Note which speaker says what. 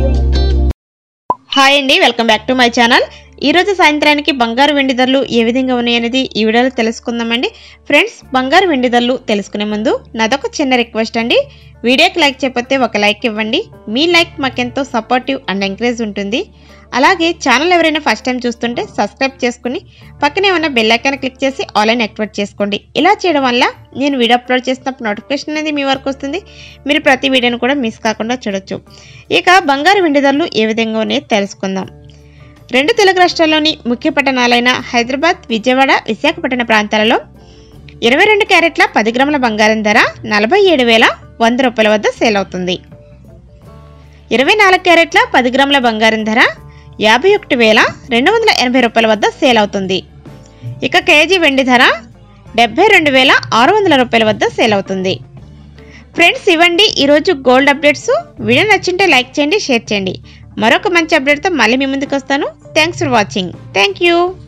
Speaker 1: hi అండి welcome back to my channel ఈ రోజు సాయంత్రానికి బంగారు వెండి ధరలు ఏ విధంగా ఉన్నాయనేది ఈ వీడియోలో తెలుసుకుందామండి ఫ్రెండ్స్ బంగారు వెండి ధరలు తెలుసుకునే ముందు నాదొక చిన్న రిక్వెస్ట్ అండి వీడియోకి లైక్ చెప్పొస్తే ఒక లైక్ ఇవ్వండి మీ లైక్ మాకెంతో సపోర్టివ్ అండ్ ఎంకరేజ్ ఉంటుంది అలాగే ఛానల్ ఎవరైనా ఫస్ట్ టైం చూస్తుంటే సబ్స్క్రైబ్ చేసుకుని పక్కనే ఉన్న బెల్ ఐకాన్ క్లిక్ చేసి ఆన్లైన్ యాక్టివేట్ చేసుకోండి ఇలా చేయడం వల్ల నేను వీడియో అప్లోడ్ చేసినప్పుడు నోటిఫికేషన్ అనేది మీ వరకు వస్తుంది మీరు ప్రతి వీడియోని కూడా మిస్ కాకుండా చూడొచ్చు ఇక బంగారు వెండి ధరలు ఏ విధంగా ఉన్నాయో తెలుసుకుందాం రెండు తెలుగు రాష్ట్రాల్లోని ముఖ్య పట్టణాలైన హైదరాబాద్ విజయవాడ విశాఖపట్నం ప్రాంతాలలో ఇరవై రెండు క్యారెట్ల పది గ్రాముల బంగారం ధర నలభై ఏడు వేల వంద రూపాయల వద్ద సేల్ అవుతుంది ఇరవై నాలుగు క్యారెట్ల పది గ్రాముల బంగారం ధర యాభై ఒకటి వేల రెండు వందల ఎనభై రూపాయల వద్ద సేల్ అవుతుంది ఇక కేజీ వెండి ధర డెబ్బై రెండు వేల ఆరు వందల రూపాయల వద్ద సేల్ అవుతుంది ఫ్రెండ్స్ ఇవ్వండి ఈరోజు గోల్డ్ అప్డేట్స్ వీడియో నచ్చింటే లైక్ చేయండి షేర్ చేయండి మరొక మంచి అప్డేట్తో మళ్ళీ మీ ముందుకు వస్తాను thanks for watching thank you